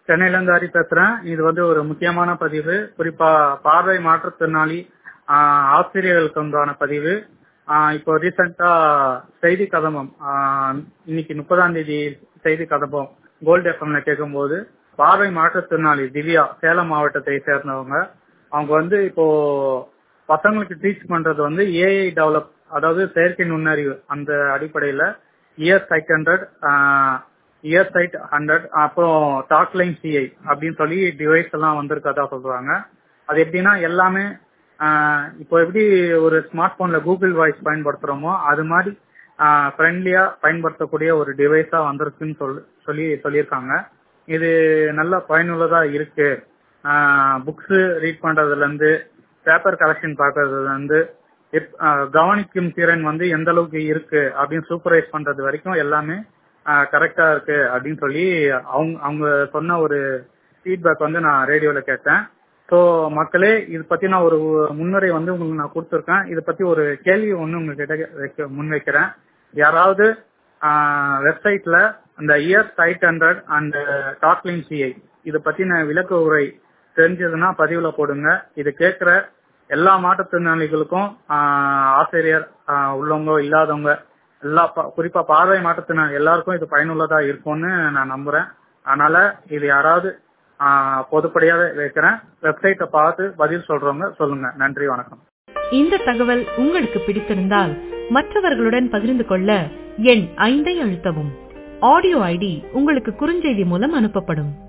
சென்னையில இருந்து ஹரி பேசுறேன் இது வந்து ஒரு முக்கியமான பதிவு குறிப்பா பார்வை மாற்றுத்திறனாளி ஆஹ், ஆசிரியர்களுக்கு உண்டான பதிவு ஆஹ், இப்போ ரீசெண்டா செய்தி கதம்பம் ஆஹ், இன்னைக்கு முப்பதாம் தேதி செய்தி கதம்பம் கோல்டு எஃப்எம்ல கேட்கும்போது பார்வை மாற்றுத்திறனாளி திவ்யா சேலம் மாவட்டத்தை சேர்ந்தவங்க அவங்க வந்து இப்போ பசங்களுக்கு டீச் பண்றது வந்து ஏஐ டெவலப் அதாவது செயற்கை நுண்ணறிவு அந்த அடிப்படையில ear side hundred ear side hundred அப்புறம் டாக் லைன் சிஐ அப்படின்னு சொல்லி டிவைஸ் எல்லாம் வந்திருக்கதா சொல்றாங்க அது எப்படின்னா எல்லாமே ஆஹ் இப்போ எப்படி ஒரு ஸ்மார்ட் போன்ல கூகுள் வாய்ஸ் பயன்படுத்துறோமோ அது மாதிரி ஃப்ரெண்ட்லியா பயன்படுத்தக்கூடிய ஒரு டிவைஸா வந்திருக்குன்னு சொல்லி சொல்லி சொல்லியிருக்காங்க இது நல்ல பயனுள்ளதா இருக்கு புக்ஸ் ரீட் பண்றதுல இருந்து பேப்பர் கலெக்ஷன் பார்க்கறதுல இருந்து எப்- ஆஹ் கவனிக்கும் திறன் வந்து எந்த அளவுக்கு இருக்கு அப்படின்னு சூப்பர்வைஸ் பண்றது வரைக்கும் எல்லாமே கரெக்டா இருக்கு அப்படின்னு சொல்லி அவங்க அவங்க சொன்ன ஒரு ஃபீட்பேக் வந்து நான் ரேடியோல கேட்டேன் ஸோ மக்களே இது பத்தி நான் ஒரு முன்னுரை வந்து உங்களுக்கு நான் கொடுத்துருக்கேன் இதை பத்தி ஒரு கேள்வி ஒன்று உங்ககிட்ட வைக்க முன் வைக்கிறேன் யாராவது வெப்சைட்ல அந்த இயர் சைட் ஹண்ட்ரட் அண்ட் டாக்லிங் சிஐ இதை பத்தின விளக்க உரை தெரிஞ்சதுன்னா பதிவுல போடுங்க இது கேட்கிற எல்லா மாற்றுத்திறனாளிகளுக்கும் ஆஹ், ஆசிரியர் ஆஹ், உள்ளவங்க இல்லாதவங்க எல்லா ப- குறிப்பா பார்வை மாற்றுத்திறனாளி எல்லாருக்கும் இது பயனுள்ளதா இருக்கும்னு நான் நம்புறேன் அதனால இது யாராவது ஆஹ், பொதுப்படையாக வைக்கிறேன் வெப்சைட்டை பார்த்து பதில் சொல்றவங்க சொல்லுங்க நன்றி வணக்கம் இந்த தகவல் உங்களுக்கு பிடித்திருந்தால் மற்றவர்களுடன் பகிர்ந்து கொள்ள எண் ஐந்தை அழுத்தவும் ஆடியோ ஐடி உங்களுக்கு குறுஞ்செய்தி மூலம் அனுப்பப்படும்